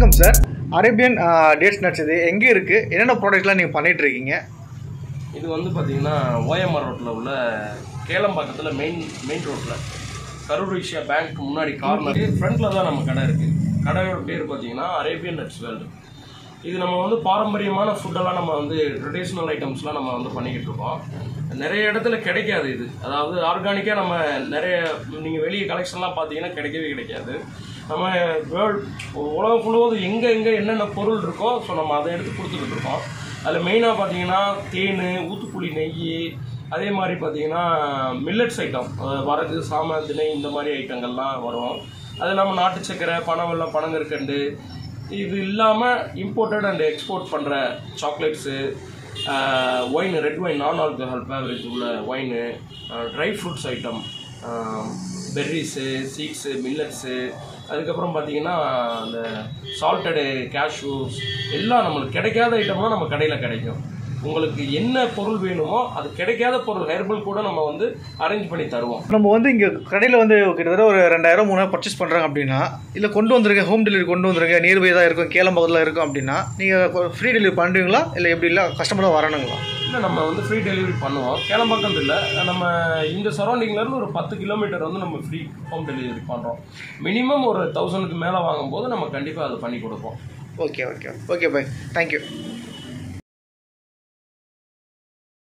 வணக்கம் sir Arabian dates nuts இது எங்கே இருக்குது என்னென்ன ப்ராடக்ட்லாம் நீங்கள் பண்ணிட்டு இருக்கீங்க இது வந்து பார்த்தீங்கன்னா ஓஎம்ஆர் ரோட்டில் உள்ள கேளம்பாக்கத்தில் மெயின் மெயின் ரோட்டில் கரூர் விஷயா பேங்க் முன்னாடி கார்னர் ஃப்ரண்ட்டில் தான் நம்ம கடை இருக்குது கடையோட பேர் பார்த்தீங்கன்னா அரேபியன் நட்ஸ் வேர்ல்டு இது நம்ம வந்து பாரம்பரியமான ஃபுட்டெல்லாம் நம்ம வந்து ட்ரெடிஷ்னல் ஐட்டம்ஸ்லாம் நம்ம வந்து பண்ணிக்கிட்டு இருக்கோம் நிறைய இடத்துல கிடைக்காது இது அதாவது ஆர்கானிக்காக நம்ம நிறைய நீங்கள் வெளியே கலெக்ஷன்லாம் பார்த்தீங்கன்னா கிடைக்கவே கிடைக்காது நம்ம வேர்ல்ட் உலகம் முழுவதும் எங்கே எங்கே என்னென்ன பொருள் இருக்கோ ஸோ நம்ம அதை எடுத்து கொடுத்துக்கிட்டு இருக்கோம் அதில் மெயினாக பார்த்தீங்கன்னா தேன் ஊத்துக்குழி நெய் அதே மாதிரி பார்த்தீங்கன்னா மில்லட்ஸ் ஐட்டம் வரகு சாம திணை இந்த மாதிரி ஐட்டங்கள்லாம் வரும் அது இல்லாமல் நாட்டு சக்கரை பனவெல்லம் பனங்கற்கண்டு இது இல்லாமல் இம்போர்ட்டட் அண்ட் எக்ஸ்போர்ட் பண்ணுற chocolates wine red wine non alcohol beverage உள்ள wine dry fruits item berries seeds millets அதுக்கப்புறம் பார்த்தீங்கன்னா அந்த சால்ட்டடு கேஷ்யூஸ் எல்லாம் நம்மளுக்கு கிடைக்காத ஐட்டம்லாம் நம்ம கடையில் கிடைக்கும் உங்களுக்கு என்ன பொருள் வேணுமோ அது கிடைக்காத பொருள் ஹெர்பல் கூட நம்ம வந்து அரேஞ்ச் பண்ணி தருவோம் நம்ம வந்து இங்கே கடையில் வந்து கிட்டத்தட்ட ஒரு ரெண்டாயிரம் மூணாயிரம் பர்ச்சேஸ் பண்ணுறாங்க அப்படின்னா இல்லை கொண்டு வந்துருங்க ஹோம் டெலிவரி கொண்டு வந்துருங்க நியர்பை தான் இருக்கும் கேளம்பக்கத்தில் இருக்கும் அப்படின்னா நீங்கள் ஃப்ரீ டெலிவரி பண்ணுறீங்களா இல்லை எப்படி இல்லை கஸ்டமராக வரணுங்களா இல்லை நம்ம வந்து ஃப்ரீ டெலிவரி பண்ணுவோம் கேளம்பாக்கம் இல்லை நம்ம இந்த சரௌண்டிங்லேருந்து ஒரு பத்து கிலோமீட்டர் வந்து நம்ம ஃப்ரீ ஹோம் டெலிவரி பண்ணுறோம் மினிமம் ஒரு தௌசண்ட்க்கு மேலே வாங்கும்போது நம்ம கண்டிப்பாக அதை பண்ணி கொடுப்போம் okay okay okay bye thank you